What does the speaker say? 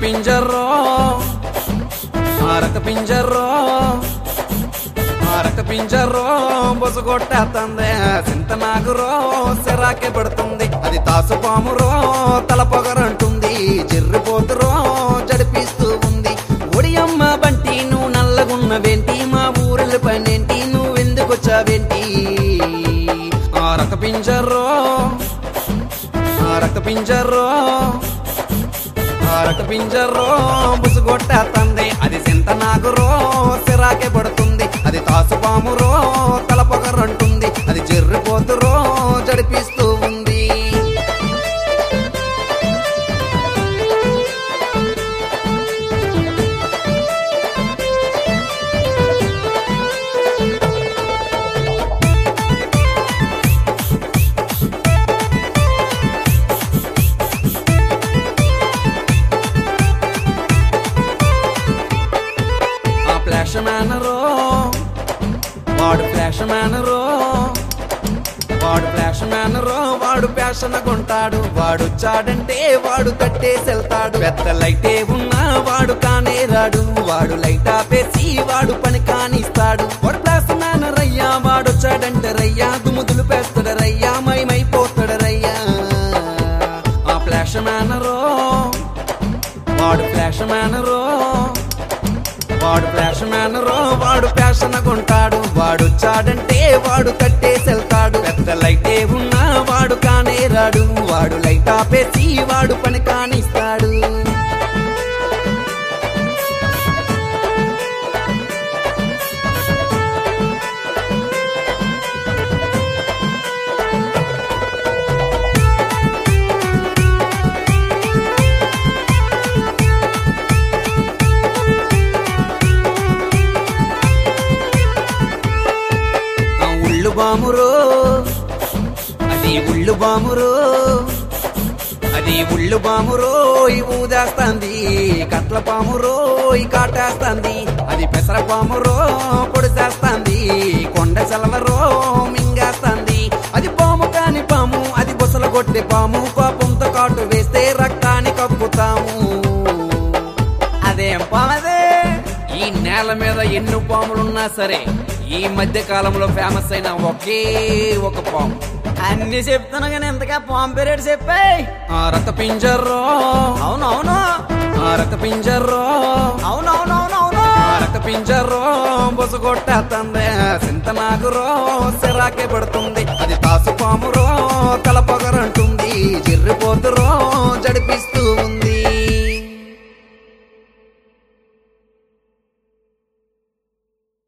పింజర్రో ఆరక పింజర్రో ఆరక పింజర్రో బొసగొట్టేస్తుంది చింత నాగురో సిరాకే పడుతుంది అది తాసుపామురో తల పొగరంటుంది జర్రిపోతురో జడిపిస్తూ ఉంది ఒడియమ్మ బంటి నువ్వు నల్లగున్నవేంటి మా ఊరిల పనేంటి నువ్వెందుకొచ్చావేంటి ఆరక పింజర్రో ఆరక పింజర్రో ఆరక పింజర్రో బుసుగొట్టేస్తుంది అది సింత నాగురో సిరాకే పడుతుంది అది తాసుపామురో తల పొగరంటుంది అది జర్రిపోతురో జడిపిస్తూ ఉంది ఆ ఫ్లాష్ మేనరో వాడు ఫ్లాష్ మేనరో వాడు ఫ్లాష్ మేనరో వాడు ఫ్యాషన్ కొంటాడు వాడు చాడంటే వాడు కట్టేసి వెళ్తాడు పెద్ద లైటే ఉన్నా వాడు కానే రాడు వాడు లైట్ ఆపేసి వాడు పని కానిస్తాడు వాడు ఫ్లాష్ మేనర్ అయ్యా వాడు చాడంటే రయ్యా దుముదులు పేస్తాడు రయ్యా మైమైపోతాడు రయ్యా ఆ ఫ్లాష్ మేనరో వాడు ఫ్లాష్ మేనరో వాడు ఫ్లాష్ మేనరో వాడు ఫ్యాషన్ కొంటాడు వాడు చాడంటే వాడు కట్టేసి వెళ్తాడు పెద్ద లైటే ఉన్నా వాడు కానే రాడు వాడు లైట్ ఆపేసి వాడు పని కానిస్తాడు ఆ ఉళ్ళు బామురో అది ఉళ్ళు బామురో అది ఉళ్ళు బామురో ఈ ఊదేస్తాంది కట్ల పామురో ఈ కాటేస్తాంది అది పెసర పామురో పొడిసేస్తాంది కొండ సెలవరో మింగేస్తాంది అది పాము కాని పాము అది బుసలు కొట్టే పాము కోపంతో కాటు వేస్తే రక్తాన్ని కక్కుతాము అదేం పామదే ఈ నేల మీద ఎన్ని పాములున్నా సరే ఈ మధ్య కాలంలో ఫేమస్ అయిన ఒకే ఒక పాము అన్ని చెప్తున్నా కానీ ఎంతగా పాము పీరియడ్ చెప్పాయి ఆ రత పింజర్రో అవును అవును ఆ రత పింజర్రో అవును అవును అవును అవును ఆ రత పింజర్రో బొసగొట్టేస్తుంది సింత నాగురో సిరాకే పడుతుంది అది తాసు పామురో తల పొగర